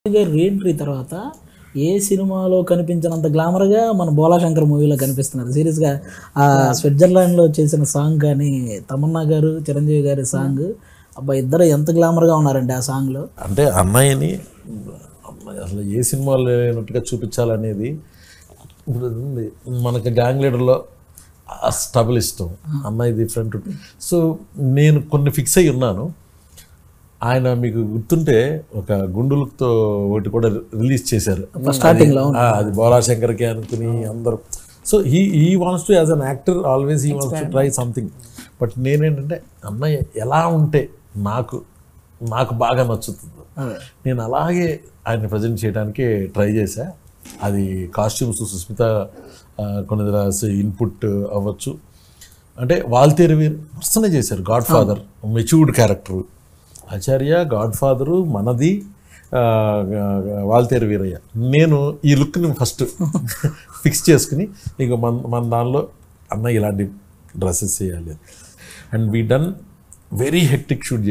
గారి రీఎంట్రీ తర్వాత ఏ సినిమాలో కనిపించినంత గ్లామర్గా మన బోలాశంకర్ మూవీలో కనిపిస్తున్నారు సీరియస్గా ఆ స్విట్జర్లాండ్లో చేసిన సాంగ్ కానీ తమన్నా గారు చిరంజీవి గారి సాంగ్ అబ్బా ఇద్దరు ఎంత గ్లామర్గా ఉన్నారండి ఆ సాంగ్లో అంటే అన్నయ్యని అమ్మాయి అసలు ఏ సినిమాలో లేనట్టుగా చూపించాలనేది ఇప్పుడు అది ఉంది మనకి గ్యాంగ్ లీడర్లో ఆ స్టబుల్ ఇష్టం అమ్మాయి డిఫరెంట్ సో నేను కొన్ని ఫిక్స్ అయి ఉన్నాను ఆయన మీకు గుర్తుంటే ఒక గుండులతో ఒకటి కూడా రిలీజ్ చేశారు starting లో, ఆ, అది బోలాశంకర్కి అనుకుని అందరూ so he he wants to as an actor always he wants to try something but నేనేంటంటే అన్నయ్య ఎలా ఉంటే నాకు నాకు బాగా నచ్చుతుంది అదే. నేను అలాగే ఆయన ప్రజెంట్ చేయడానికి ట్రై చేశా అది కాస్ట్యూమ్స్ సుస్మిత ఆ, కొన్ని ఇన్పుట్ అవ్వచ్చు అంటే వాల్తేరు వీర్ మస్తనే చేశారు Godfather matured character Acharya Godfather మనది ఆ, వాల్తేరు వీరయ్య నేను ఈ లుక్ని ఫస్ట్ ఫిక్స్ చేసుకుని ఇక మన మన దానిలో అన్న ఇలాంటి డ్రెస్సెస్ చేయాలి and we done very hectic shoot